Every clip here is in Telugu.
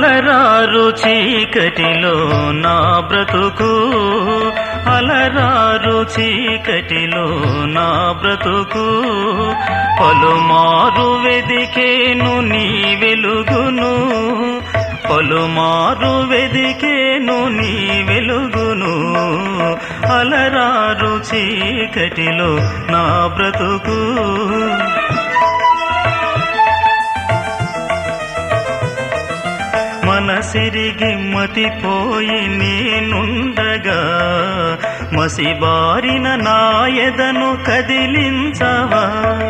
అలరారు చీకటిలో నా బ్రతుకు అలరారు చీకటిలో నా బ్రతుకు పలుమారు వెదికేను నీ వెలుగును పలుమారు వెదికేను నీ వెలుగును అలరారు చీకటిలో నా బ్రతుకు మనసిరిగి మతిపోయి నేనుండగా మసిబారిన నాయదను కదిలించవా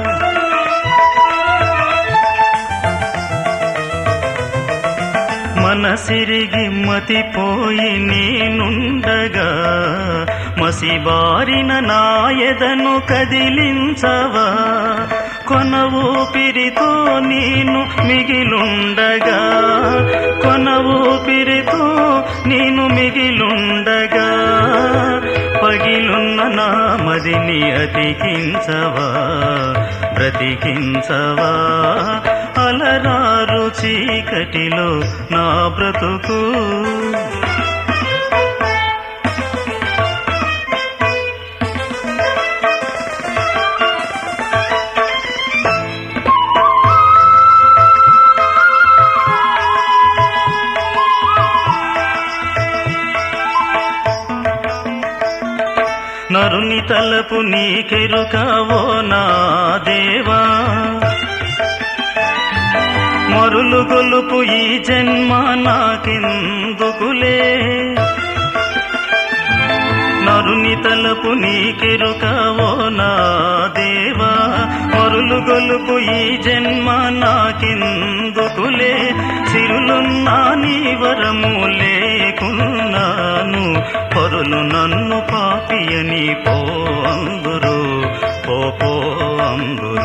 మనసిరిగి మతిపోయి నేనుండగా మసిబారిన నాయదను కదిలించవా కొన ఊపిరితో నేను మిగిలుండగా కొన ఊపిరితో నేను మిగిలుండగా పగిలున్న నా మదిని అతికించవా బ్రతికించవా అలరారు చీకటిలో నా బ్రతుకు నరుని తలపు నీకెరుకవో నా దేవా మరులు గొలుపు ఈ జన్మ నాకెందుకులే నరుని తలపు నీకెరుకవో నా దేవా మరులు గొలుపు ఈ జన్మ నాకెందుకులే సిరులున్నా నీ వరము లేకున్నాను పరులు నన్ను పాపియని పో అందురు పో పో అందురు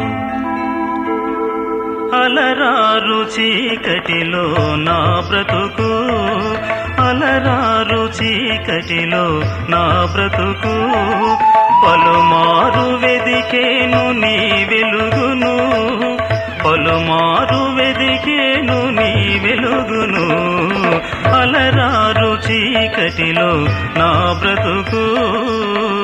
అలరారు చీకటిలో నా బ్రతుకు అలరారు చీకటిలో నా బ్రతుకు పలుమారు వెదికేను నీ వెలుగును పలుమారు వెదికేను నీ వెలుగును అలరారు చీకటిలో నా బ్రతుకు